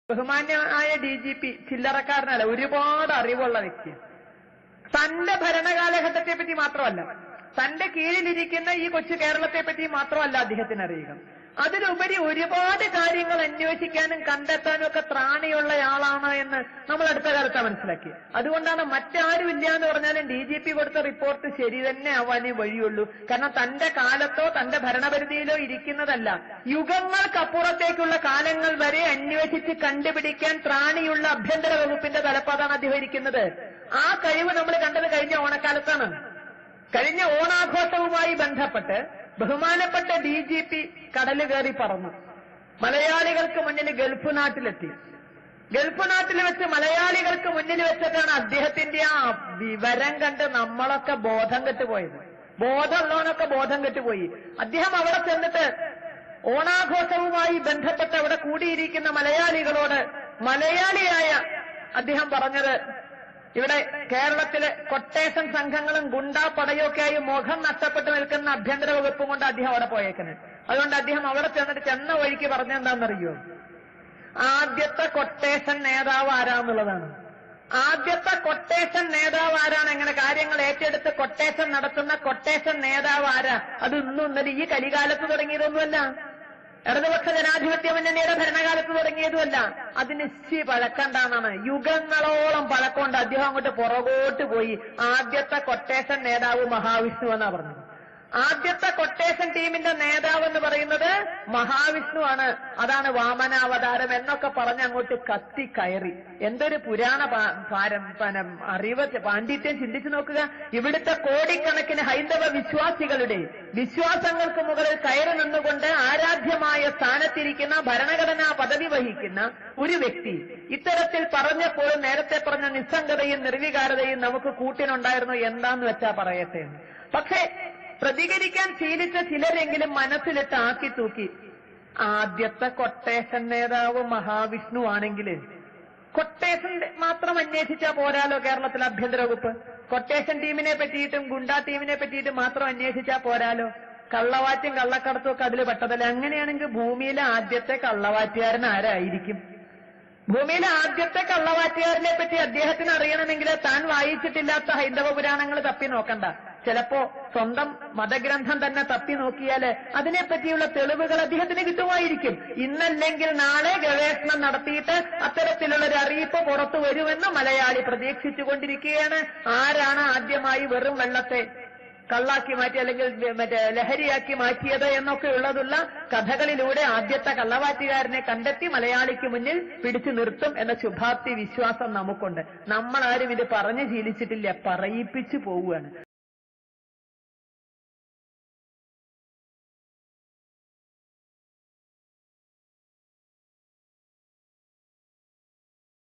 ബഹുമാന്യനായ D G P ചില്ലറക്കാരനല്ല ഒരുപാട് അറിവുള്ള വ്യക്തി തന്റെ ഭരണകാലഘട്ടത്തെ പറ്റി മാത്രമല്ല തന്റെ കീഴിലിരിക്കുന്ന ഈ കൊച്ചു കേരളത്തെ പറ്റി മാത്രമല്ല അദ്ദേഹത്തിന് അറിയുക അതിലുപരി ഒരുപാട് കാര്യങ്ങൾ അന്വേഷിക്കാനും കണ്ടെത്താനും ഒക്കെ ത്രാണിയുള്ളയാളാണ് എന്ന് നമ്മൾ അടുത്ത കാലത്ത് മനസ്സിലാക്കി അതുകൊണ്ടാണ് മറ്റാരും ഇല്ല എന്ന് പറഞ്ഞാലും ഡി ജി പി കൊടുത്ത റിപ്പോർട്ട് ശരി തന്നെ ആവാനേ വഴിയുള്ളൂ കാരണം തന്റെ കാലത്തോ തന്റെ ഭരണപരിധിയിലോ ഇരിക്കുന്നതല്ല യുഗങ്ങൾക്കപ്പുറത്തേക്കുള്ള കാലങ്ങൾ വരെ അന്വേഷിച്ച് കണ്ടുപിടിക്കാൻ ത്രാണിയുള്ള ആഭ്യന്തര വകുപ്പിന്റെ തലപ്പാതാണ് അദ്ദേഹം ഇരിക്കുന്നത് ആ കഴിവ് നമ്മൾ കണ്ടത് കഴിഞ്ഞ ഓണക്കാലത്താണ് കഴിഞ്ഞ ഓണാഘോഷവുമായി ബന്ധപ്പെട്ട് ബഹുമാനപ്പെട്ട ഡി ജി പി കടല് കയറി പറന്നു മലയാളികൾക്ക് മുന്നിൽ ഗൾഫ് നാട്ടിലെത്തി ഗൾഫ് നാട്ടിൽ വെച്ച് മലയാളികൾക്ക് മുന്നിൽ വെച്ചിട്ടാണ് അദ്ദേഹത്തിന്റെ ആ വിവരം കണ്ട് നമ്മളൊക്കെ ബോധം കെട്ടുപോയത് ബോധമുള്ളവനൊക്കെ ബോധം കെട്ടുപോയി അദ്ദേഹം അവിടെ ചെന്നിട്ട് ഓണാഘോഷവുമായി ബന്ധപ്പെട്ട് അവിടെ കൂടിയിരിക്കുന്ന മലയാളികളോട് മലയാളിയായ അദ്ദേഹം പറഞ്ഞത് ഇവിടെ കേരളത്തിലെ കൊട്ടേഷൻ സംഘങ്ങളും ഗുണ്ടാ പടയൊക്കെയായി മുഖം നഷ്ടപ്പെട്ടു നിൽക്കുന്ന ആഭ്യന്തര വകുപ്പും കൊണ്ട് അദ്ദേഹം അവിടെ പോയേക്കുന്നത് അതുകൊണ്ട് അദ്ദേഹം അവിടെ ചെന്നിട്ട് ചെന്ന വഴിക്ക് പറഞ്ഞെന്താണെന്നറിയോ ആദ്യത്തെ കൊട്ടേഷൻ നേതാവ് ആരാന്നുള്ളതാണ് ആദ്യത്തെ കൊട്ടേഷൻ നേതാവ് ആരാണ് എങ്ങനെ കാര്യങ്ങൾ ഏറ്റെടുത്ത് കൊട്ടേഷൻ നടത്തുന്ന കൊട്ടേഷൻ നേതാവ് ആരാ അത് ഇന്നും ഇന്നലെ ഈ കലികാലത്ത് തുടങ്ങിയതൊന്നുമല്ല ഇടതുപക്ഷ ജനാധിപത്യ മുന്നണിയുടെ ഭരണകാലത്ത് തുടങ്ങിയതുമല്ല അതിന് ഇച്ചി പഴക്കണ്ടാന്നാണ് യുഗങ്ങളോളം പഴക്കമുണ്ട് അദ്ദേഹം അങ്ങോട്ട് പുറകോട്ട് പോയി ആദ്യത്തെ കൊട്ടേഷൻ നേതാവ് മഹാവിഷ്ണു എന്നാ പറഞ്ഞത് ആദ്യത്തെ കൊട്ടേഷൻ ടീമിന്റെ നേതാവ് എന്ന് പറയുന്നത് മഹാവിഷ്ണുവാണ് അതാണ് വാമനാവതാരം എന്നൊക്കെ പറഞ്ഞ് അങ്ങോട്ട് കത്തി കയറി എന്തൊരു പുരാണ പാ- പാരം പനം അറിവ് പാണ്ഡിത്യം ചിന്തിച്ചു നോക്കുക ഇവിടുത്തെ കോടിക്കണക്കിന് ഹൈന്ദവ വിശ്വാസികളുടെ വിശ്വാസങ്ങൾക്ക് മുകളിൽ കയറി നിന്നുകൊണ്ട് ആരാധ്യമായ സ്ഥാനത്തിരിക്കുന്ന ഭരണഘടനാ പദവി വഹിക്കുന്ന ഒരു വ്യക്തി ഇത്തരത്തിൽ പറഞ്ഞപ്പോൾ നേരത്തെ പറഞ്ഞ നിസ്സംഗതയും നിർവികാരതയും നമുക്ക് കൂട്ടിനുണ്ടായിരുന്നു എന്താന്ന് വെച്ചാ പറയട്ടെ പക്ഷേ പ്രതികരിക്കാൻ ശീലിച്ച ചിലരെങ്കിലും മനസ്സിലിട്ട് ആക്കി തൂക്കി ആദ്യത്തെ കൊട്ടേഷൻ നേതാവ് മഹാവിഷ്ണു ആണെങ്കിൽ കൊട്ടേഷൻ മാത്രം അന്വേഷിച്ചാ പോരാലോ കേരളത്തിലെ ആഭ്യന്തര വകുപ്പ് കൊട്ടേഷൻ ടീമിനെ പറ്റിയിട്ടും ഗുണ്ടാ ടീമിനെ പറ്റിയിട്ടും മാത്രം അന്വേഷിച്ചാ പോരാലോ കള്ളവാറ്റും കള്ളക്കടത്തും ഒക്കെ അതിൽ പെട്ടതല്ലേ അങ്ങനെയാണെങ്കിൽ ഭൂമിയിലെ ആദ്യത്തെ കള്ളവാറ്റുകാരൻ ആരായിരിക്കും ഭൂമിയിലെ ആദ്യത്തെ കള്ളവാറ്റുകാരനെ പറ്റി അദ്ദേഹത്തിന് അറിയണമെങ്കിൽ താൻ വായിച്ചിട്ടില്ലാത്ത ഹൈന്ദവ പുരാണങ്ങൾ തപ്പി നോക്കണ്ട ചിലപ്പോ സ്വന്തം മതഗ്രന്ഥം തന്നെ തപ്പി നോക്കിയാല് അതിനെപ്പറ്റിയുള്ള തെളിവുകൾ അദ്ദേഹത്തിന് കിട്ടുമായിരിക്കും ഇന്നല്ലെങ്കിൽ നാളെ ഗവേഷണം നടത്തിയിട്ട് അത്തരത്തിലുള്ള ഒരു അറിയിപ്പ് പുറത്തു വരുമെന്ന് മലയാളി പ്രതീക്ഷിച്ചുകൊണ്ടിരിക്കുകയാണ് ആരാണ് ആദ്യമായി വെറും വെള്ളത്തെ കള്ളാക്കി മാറ്റി അല്ലെങ്കിൽ മറ്റേ ലഹരിയാക്കി മാറ്റിയത് എന്നൊക്കെ ഉള്ളതുള്ള കഥകളിലൂടെ ആദ്യത്തെ കള്ളവാറ്റുകാരനെ കണ്ടെത്തി മലയാളിക്ക് മുന്നിൽ പിടിച്ചു നിർത്തും എന്ന ശുഭാപ്തി വിശ്വാസം നമുക്കുണ്ട് നമ്മളാരും ഇത് പറഞ്ഞു ശീലിച്ചിട്ടില്ല പറയിപ്പിച്ചു പോവുകയാണ്